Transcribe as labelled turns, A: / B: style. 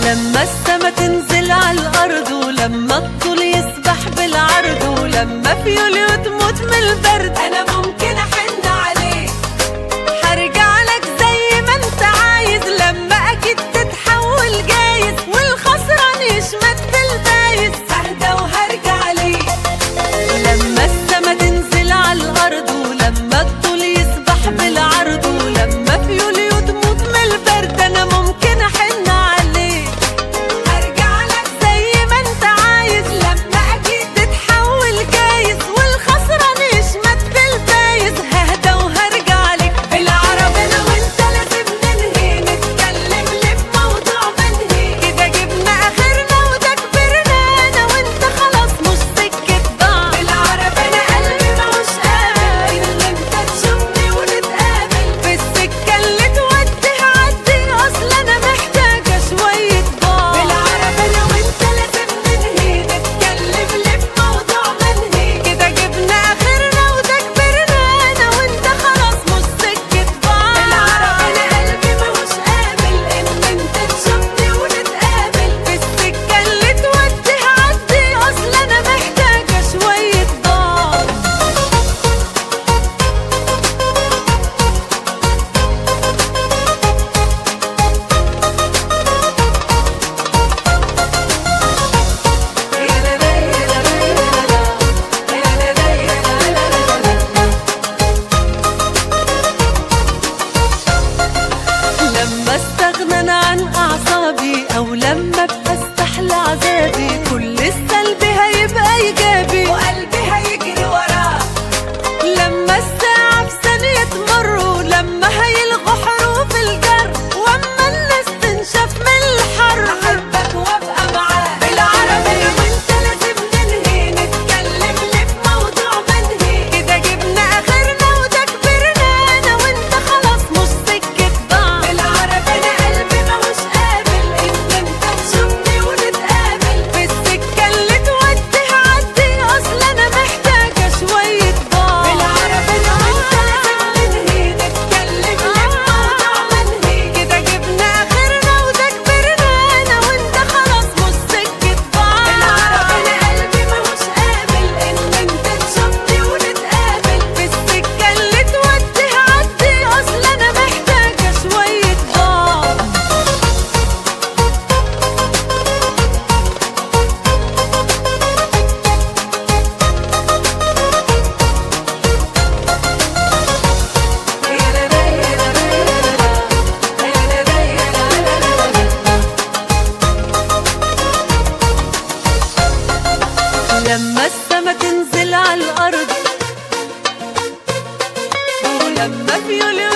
A: لما السما تنزل على الأرض ولما الطول يسبح بالعرض ولما فيوليو تموت من البرد أنا ممكن أحن عليك هرجع لك زي ما انت عايز لما أكيد تتحول جايز والخسران يشمت بالبايز أهدى وهرجع ليك لما السما تنزل على الأرض ولما الطول يسبح بالعرض ولما فيوليو تموت من البرد أنا ممكن أحن عليك أرجع لك زي ما أنت عايز لما أكيد تتحول جايز والخسران يشمت بالفايز ههدى وهرجع لك بالعربي أنا وأنت لازم ننهي نتكلم ليه في موضوع منهي كده جبنا آخرنا وده كبرنا أنا وأنت خلاص مش سكة بعض بالعربي أنا قلبي ماهوش قابل إن أنت تشوفني ونتقابل في السكة اللي تودي هعدي أصل أنا محتاجة شوية بعض بالعربي أنا وأنت لازم ننهي نتكلم ليه في موضوع منهي كده جبنا آخرنا وده كبرنا أنا وأنت خلاص مش سكة بعض بالعربي أنا قلبي ماهوش قابل إن أنت تشوفني ونتقابل في السكة اللي تودي هعدي أصل أنا محتاجة شوية بعض لما استغنى عن اعصابي او لما ابقى استحلى عذابي كل السلب هيبقى ايجابي وقلبي هيجري وراه لما الساعة في ثانية تمر ولما هيلغوا حروف الجر واما الناس تنشف من الحر احبك وابقى معاك بالعربي وانت لازم ننهي نتكلم ليه في موضوع منهي كده جبنا اخرنا وده كبرنا انا وانت خلاص مش سكة بعض بالعربي انا قلبي ماهوش قابل ان انت تشوفني ونتقابل في السكة اللي تودي هعدي اصل انا محتاجة شوية بعض بالعربي انا وانت لازم ننهي نتكلم ليه في موضوع منهي كده جبنا اخرنا وده كبرنا انا وانت خلاص مش سكة بعض بالعربي انا قلبي ماهوش قابل ان انت تشوفني ونتقابل في السكة اللي تودي هعدي اصل انا محتاجة شوية بعض لما السما تنزل على الأرض ولما فيوليو